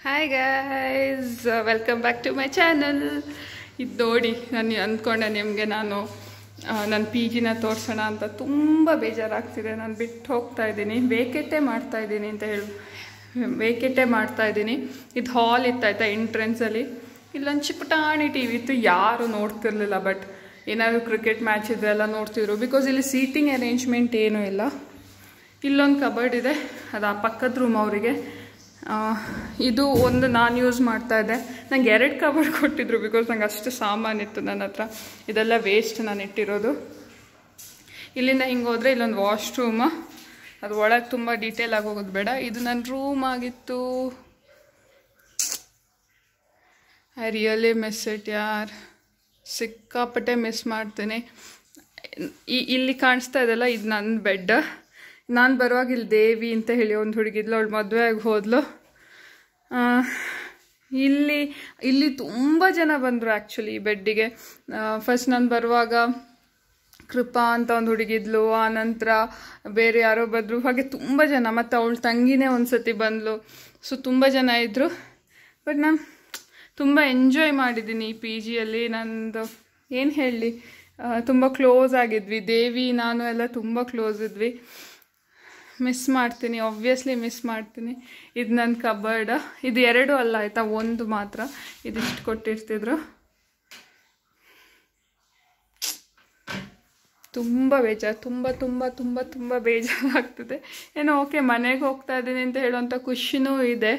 hi guys welcome back to my channel ಇದು ನೋಡಿ ನಾನು ಅಂದ್ಕೊಂಡೆ ನಿಮಗೆ ನಾನು ನನ್ನ ಪಿ ಜಿನ ತೋರಿಸೋಣ ಅಂತ ತುಂಬ ಬೇಜಾರಾಗ್ತಿದೆ ನಾನು ಬಿಟ್ಟು ಹೋಗ್ತಾ ಇದ್ದೀನಿ ವೇಕೆಟೇ ಮಾಡ್ತಾ ಇದ್ದೀನಿ ಅಂತ ಹೇಳಿ ವೇಕೆಟೇ ಮಾಡ್ತಾ ಇದ್ದೀನಿ ಇದು ಹಾಲ್ ಇತ್ತಾಯ್ತಾ ಎಂಟ್ರೆನ್ಸಲ್ಲಿ ಇಲ್ಲೊಂದು ಚಿಪುಟಾಣಿ ಟಿ ವಿ ಇತ್ತು ಯಾರು ನೋಡ್ತಿರ್ಲಿಲ್ಲ ಬಟ್ ಏನಾದರೂ ಕ್ರಿಕೆಟ್ ಮ್ಯಾಚ್ ಇದ್ರೆ ಎಲ್ಲ ನೋಡ್ತಿದ್ರು ಬಿಕಾಸ್ ಇಲ್ಲಿ ಸೀಟಿಂಗ್ ಅರೇಂಜ್ಮೆಂಟ್ ಏನೂ ಇಲ್ಲ ಇಲ್ಲೊಂದು ಕಬರ್ಡ್ ಇದೆ ಅದು ಆ ಪಕ್ಕದ ರೂಮ್ ಅವರಿಗೆ ಇದು ಒಂದು ನಾನು ಯೂಸ್ ಮಾಡ್ತಾ ಇದ್ದೆ ನಂಗೆ ಎರಡು ಕಬರ್ಡ್ ಕೊಟ್ಟಿದ್ರು ಬಿಕಾಸ್ ನಂಗೆ ಅಷ್ಟು ಸಾಮಾನಿತ್ತು ನನ್ನ ಹತ್ರ ಇದೆಲ್ಲ ವೇಸ್ಟ್ ನಾನು ಇಟ್ಟಿರೋದು ಇಲ್ಲಿಂದ ಹಿಂಗೆ ಹೋದರೆ ಇಲ್ಲೊಂದು ವಾಶ್ರೂಮ್ ಅದು ಒಳಗೆ ತುಂಬ ಡೀಟೇಲ್ ಆಗಿ ಹೋಗೋದು ಬೇಡ ಇದು ನನ್ನ ರೂಮ್ ಆಗಿತ್ತು ಐ ರಿಯಲಿ ಮಿಸ್ ಇಟ್ ಯಾರ್ ಸಿಕ್ಕಾಪಟ್ಟೆ ಮಿಸ್ ಮಾಡ್ತೀನಿ ಈ- ಇಲ್ಲಿ ಕಾಣಿಸ್ತಾ ಇದೆಲ್ಲ ಇದು ನನ್ನ ಬೆಡ್ ನಾನು ಬರುವಾಗ ಇಲ್ಲಿ ದೇವಿ ಅಂತ ಹೇಳಿ ಒಂದು ಹುಡುಗಿದ್ಲು ಅವಳು ಮದುವೆ ಆಗಿ ಹೋದ್ಲು ಆ, ಇಲ್ಲಿ ಇಲ್ಲಿ ತುಂಬ ಜನ ಬಂದರು ಆ್ಯಕ್ಚುಲಿ ಈ ಬೆಡ್ಡಿಗೆ ಫಸ್ಟ್ ನಾನು ಬರುವಾಗ ಕೃಪಾ ಅಂತ ಒಂದು ಹುಡುಗಿದ್ಲು ಆ ನಂತರ ಬೇರೆ ಯಾರೋ ಬಂದರು ಹಾಗೆ ತುಂಬ ಜನ ಮತ್ತು ಅವಳ ತಂಗಿನೇ ಒಂದು ಸತಿ ಬಂದ್ಲು ಸೊ ತುಂಬ ಜನ ಇದ್ದರು ಬಟ್ ನಾನು ತುಂಬ ಎಂಜಾಯ್ ಮಾಡಿದ್ದೀನಿ ಈ ಪಿ ಜಿಯಲ್ಲಿ ನಂದು ಏನು ಹೇಳಲಿ ತುಂಬ ಕ್ಲೋಸ್ ಆಗಿದ್ವಿ ದೇವಿ ನಾನು ಎಲ್ಲ ತುಂಬ ಕ್ಲೋಸ್ ಇದ್ವಿ ಮಿಸ್ ಮಾಡ್ತೀನಿ ಆಬ್ವಿಯಸ್ಲಿ ಮಿಸ್ ಮಾಡ್ತೀನಿ ಇದು ನನ್ನ ಕಬರ್ಡ್ ಇದು ಎರಡು ಅಲ್ಲ ಆಯಿತಾ ಒಂದು ಮಾತ್ರ ಇದಿಷ್ಟು ಕೊಟ್ಟಿರ್ತಿದ್ರು ತುಂಬ ಬೇಜಾರು ತುಂಬ ತುಂಬ ತುಂಬ ತುಂಬ ಬೇಜಾರಾಗ್ತಿದೆ ಏನೋ ಓಕೆ ಮನೆಗೆ ಹೋಗ್ತಾ ಇದ್ದೀನಿ ಅಂತ ಹೇಳುವಂಥ ಖುಷಿನೂ ಇದೆ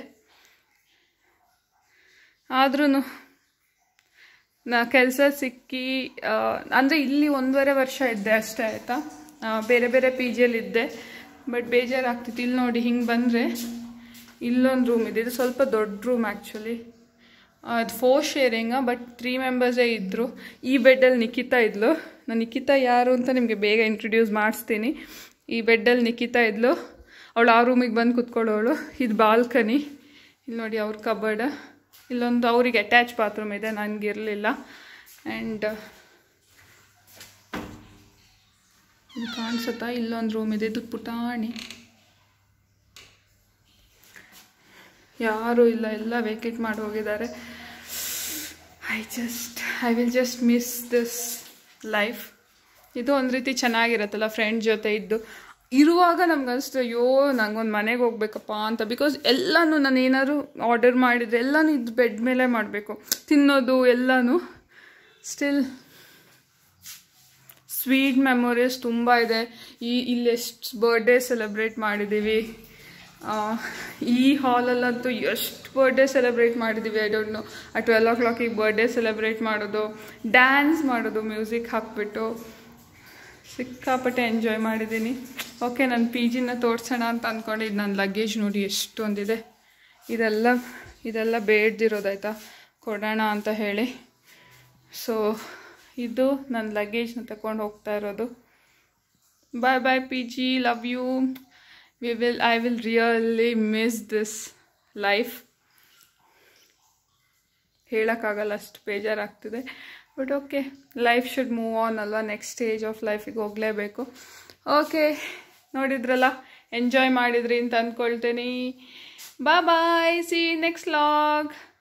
ಆದ್ರೂ ನಾ ಕೆಲಸ ಸಿಕ್ಕಿ ಅಂದರೆ ಇಲ್ಲಿ ಒಂದೂವರೆ ವರ್ಷ ಇದ್ದೆ ಅಷ್ಟೇ ಆಯಿತಾ ಬೇರೆ ಬೇರೆ ಪಿ ಜಿಯಲ್ಲಿ ಇದ್ದೆ ಬಟ್ ಬೇಜಾರಾಗ್ತಿತ್ತು ಇಲ್ಲಿ ನೋಡಿ ಹಿಂಗೆ ಬಂದರೆ ಇಲ್ಲೊಂದು ರೂಮ್ ಇದೆ ಇದು ಸ್ವಲ್ಪ ದೊಡ್ಡ ರೂಮ್ ಆ್ಯಕ್ಚುಲಿ ಅದು ಫೋರ್ ಶೇರಿಂಗ ಬಟ್ ತ್ರೀ ಮೆಂಬರ್ಸೇ ಇದ್ದರು ಈ ಬೆಡ್ಡಲ್ಲಿ ನಿಖಿತಾ ಇದ್ಲು ನಾನು ನಿಖಿತಾ ಯಾರು ಅಂತ ನಿಮಗೆ ಬೇಗ ಇಂಟ್ರೊಡ್ಯೂಸ್ ಮಾಡಿಸ್ತೀನಿ ಈ ಬೆಡ್ಡಲ್ಲಿ ನಿಖಿತಾ ಇದ್ಲು ಅವಳು ಆ ರೂಮಿಗೆ ಬಂದು ಕುತ್ಕೊಳ್ಳೋಳು ಇದು ಬಾಲ್ಕನಿ ಇಲ್ಲಿ ನೋಡಿ ಅವ್ರ ಕಬರ್ಡ್ ಇಲ್ಲೊಂದು ಅವ್ರಿಗೆ ಅಟ್ಯಾಚ್ ಬಾತ್ರೂಮ್ ಇದೆ ನನಗಿರಲಿಲ್ಲ ಆ್ಯಂಡ್ ಇದು ಕಾಣಿಸುತ್ತಾ ಇಲ್ಲೊಂದು ರೂಮ್ ಇದೆ ಇದು ಪುಟಾಣಿ ಯಾರೂ ಇಲ್ಲ ಎಲ್ಲ ವೇಕೆಟ್ ಮಾಡಿ ಹೋಗಿದ್ದಾರೆ I just I will just miss this life ಇದು ಒಂದು ರೀತಿ ಚೆನ್ನಾಗಿರತ್ತಲ್ಲ ಫ್ರೆಂಡ್ ಜೊತೆ ಇದ್ದು ಇರುವಾಗ ನಮ್ಗೆ ಅನಿಸ್ತು ಅಯ್ಯೋ ನಂಗೊಂದು ಮನೆಗೆ ಹೋಗ್ಬೇಕಪ್ಪ ಅಂತ ಬಿಕಾಸ್ ಎಲ್ಲನೂ ನಾನು ಏನಾದ್ರು ಆರ್ಡರ್ ಮಾಡಿದರೆ ಎಲ್ಲನೂ ಇದು ಬೆಡ್ ಮೇಲೆ ಮಾಡಬೇಕು ತಿನ್ನೋದು ಎಲ್ಲನೂ ಸ್ಟಿಲ್ ಸ್ವೀಟ್ ಮೆಮೊರೀಸ್ ತುಂಬ ಇದೆ ಈ ಇಲ್ಲಿ ಎಷ್ಟು ಬರ್ಡೇ ಸೆಲೆಬ್ರೇಟ್ ಮಾಡಿದ್ದೀವಿ ಆ, ಈ ಹಾಲಲ್ಲಂತೂ ಎಷ್ಟು ಬರ್ಡೇ ಸೆಲೆಬ್ರೇಟ್ ಮಾಡಿದ್ದೀವಿ I don't know uh twelve ಓ ಕ್ಲಾಕಿಗೆ ಬರ್ಡೇ ಸೆಲೆಬ್ರೇಟ್ ಮಾಡೋದು ಡ್ಯಾನ್ಸ್ ಮಾಡೋದು ಮ್ಯೂಸಿಕ್ ಹಾಕ್ಬಿಟ್ಟು ಸಿಕ್ಕಾಪಟ್ಟೆ ಎಂಜಾಯ್ ಮಾಡಿದ್ದೀನಿ ಓಕೆ ನಾನು ಪಿ ಜಿನ ತೋರಿಸೋಣ ಅಂತ ಅಂದ್ಕೊಂಡು ಇದು ನನ್ನ ಲಗೇಜ್ ನೋಡಿ ಎಷ್ಟೊಂದಿದೆ ಇದೆಲ್ಲ ಇದೆಲ್ಲ ಬೇಡ್ದಿರೋದಾಯ್ತಾ ಕೊಡೋಣ ಅಂತ ಹೇಳಿ ಸೊ ಇದು ನನ್ನ ಲಗೇಜ್ನ ತಗೊಂಡು ಹೋಗ್ತಾ ಇರೋದು bye bye P G love you we will I will really miss this life ಹೇಳೋಕ್ಕಾಗಲ್ಲ ಅಷ್ಟು ಬೇಜಾರಾಗ್ತಿದೆ but okay life should move on ಅಲ್ವಾ ನೆಕ್ಸ್ಟ್ ಸ್ಟೇಜ್ ಆಫ್ ಲೈಫಿಗೆ ಹೋಗಲೇಬೇಕು ಓಕೆ ನೋಡಿದ್ರಲ್ಲ ಎಂಜಾಯ್ ಮಾಡಿದ್ರಿ ಅಂತ ಅಂದ್ಕೊಳ್ತೀನಿ ಬಾ ಬಾಯ್ ಸಿ ನೆಕ್ಸ್ಟ್ ಲಾಗ್